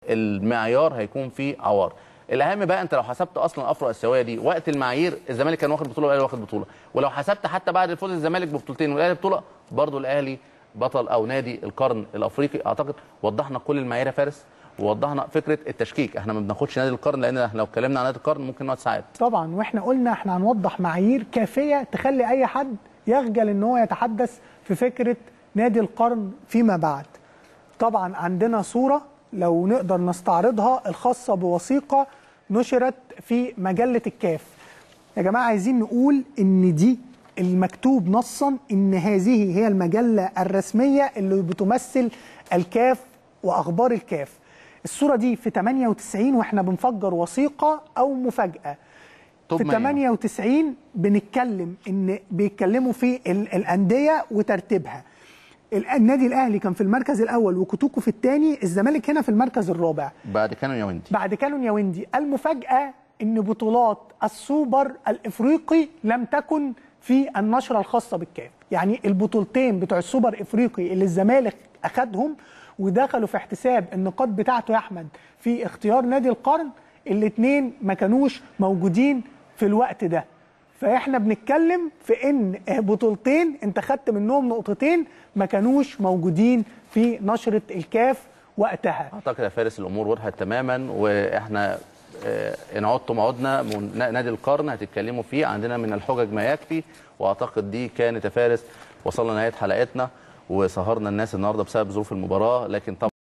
المعيار هيكون فيه عوار الاهم بقى انت لو حسبت اصلا الافرو اسيويه دي وقت المعايير الزمالك كان واخد بطوله والاهلي واخد بطوله ولو حسبت حتى بعد الفوز الزمالك ببطولتين والاهلي بطوله برضه الاهلي بطل او نادي القرن الافريقي اعتقد وضحنا كل المعايير يا فارس ووضحنا فكره التشكيك احنا ما بناخدش نادي القرن لان احنا لو اتكلمنا عن نادي القرن ممكن نقعد ساعات طبعا واحنا قلنا احنا هنوضح معايير كافيه تخلي اي حد يخجل ان هو يتحدث في فكره نادي القرن فيما بعد طبعا عندنا صوره لو نقدر نستعرضها الخاصه بوثيقه نشرت في مجله الكاف يا جماعه عايزين نقول ان دي المكتوب نصا ان هذه هي المجله الرسميه اللي بتمثل الكاف واخبار الكاف الصوره دي في 98 واحنا بنفجر وثيقه او مفاجاه طب في ما يعني. 98 بنتكلم ان بيتكلموا في ال- الانديه وترتيبها ال- النادي الاهلي كان في المركز الاول وكوتوكو في الثاني الزمالك هنا في المركز الرابع بعد كانوا يويندي بعد كانون ياوندي المفاجاه ان بطولات السوبر الافريقي لم تكن في النشره الخاصه بالكاف يعني البطولتين بتوع السوبر الافريقي اللي الزمالك اخدهم ودخلوا في احتساب النقاط بتاعته يا احمد في اختيار نادي القرن الاثنين ما كانوش موجودين في الوقت ده فاحنا بنتكلم في ان بطولتين انت خدت منهم نقطتين ما كانوش موجودين في نشره الكاف وقتها اعتقد يا فارس الامور وضحت تماما واحنا آه، ان عدتم عدنا من- نادي القرن هتتكلموا فيه عندنا من الحجج ما يكفي واعتقد دي كانت يا فارس وصلنا لنهايه حلقتنا وسهرنا الناس النهارده بسبب ظروف المباراه لكن طبعا